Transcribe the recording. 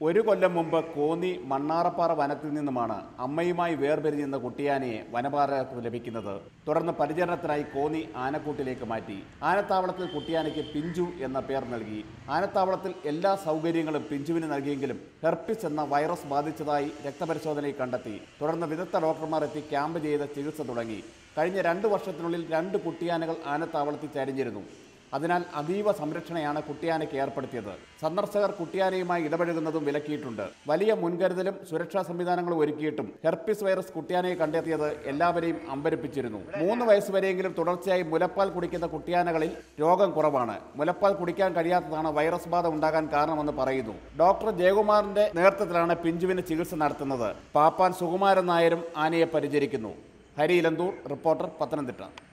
ഒരു കൊല്ലം മുമ്പ് കോന്നി മണ്ണാറപ്പാറ വനത്തിൽ നിന്നുമാണ് അമ്മയുമായി വേർപിരിഞ്ഞെന്ന കുട്ടിയാനയെ വനപാലകർക്ക് ലഭിക്കുന്നത് തുടർന്ന് പരിചരണത്തിനായി കോന്നി ആനക്കൂട്ടിലേക്ക് മാറ്റി ആനത്താവളത്തിൽ കുട്ടിയാനയ്ക്ക് പിഞ്ചു എന്ന പേർ നൽകി ആനത്താവളത്തിൽ എല്ലാ സൗകര്യങ്ങളും പിഞ്ചുവിന് നൽകിയെങ്കിലും ഹെർപ്പിസ് എന്ന വൈറസ് ബാധിച്ചതായി രക്തപരിശോധനയിൽ കണ്ടെത്തി തുടർന്ന് വിദഗ്ധ ഡോക്ടർമാർ എത്തി ക്യാമ്പ് ചെയ്ത് ചികിത്സ തുടങ്ങി കഴിഞ്ഞ രണ്ട് വർഷത്തിനുള്ളിൽ രണ്ട് കുട്ടിയാനകൾ ആനത്താവളത്തിൽ ചരിഞ്ഞിരുന്നു അതിനാൽ അതീവ സംരക്ഷണയാണ് കുട്ടിയാനയ്ക്ക് ഏർപ്പെടുത്തിയത് സന്ദർശകർ കുട്ടിയാനയുമായി ഇടപഴകുന്നതും വിലക്കിയിട്ടുണ്ട് വലിയ മുൻകരുതലും സുരക്ഷാ സംവിധാനങ്ങളും ഒരുക്കിയിട്ടും ഹെർപ്പിസ് വൈറസ് കുട്ടിയാനയെ കണ്ടെത്തിയത് എല്ലാവരെയും അമ്പരപ്പിച്ചിരുന്നു മൂന്ന് വയസ്സുവരെയെങ്കിലും തുടർച്ചയായി മുലപ്പാൽ കുടിക്കുന്ന കുട്ടിയാനകളിൽ രോഗം കുറവാണ് മുലപ്പാൽ കുടിക്കാൻ കഴിയാത്തതാണ് വൈറസ് ബാധ ഉണ്ടാകാൻ കാരണമെന്ന് പറയുന്നു ഡോക്ടർ ജയകുമാറിന്റെ നേതൃത്വത്തിലാണ് പിഞ്ചുവിന് ചികിത്സ നടത്തുന്നത് പാപ്പാൻ സുകുമാരൻ നായരും ആനയെ പരിചരിക്കുന്നു ഹരിയിലന്തൂർ റിപ്പോർട്ടർ പത്തനംതിട്ട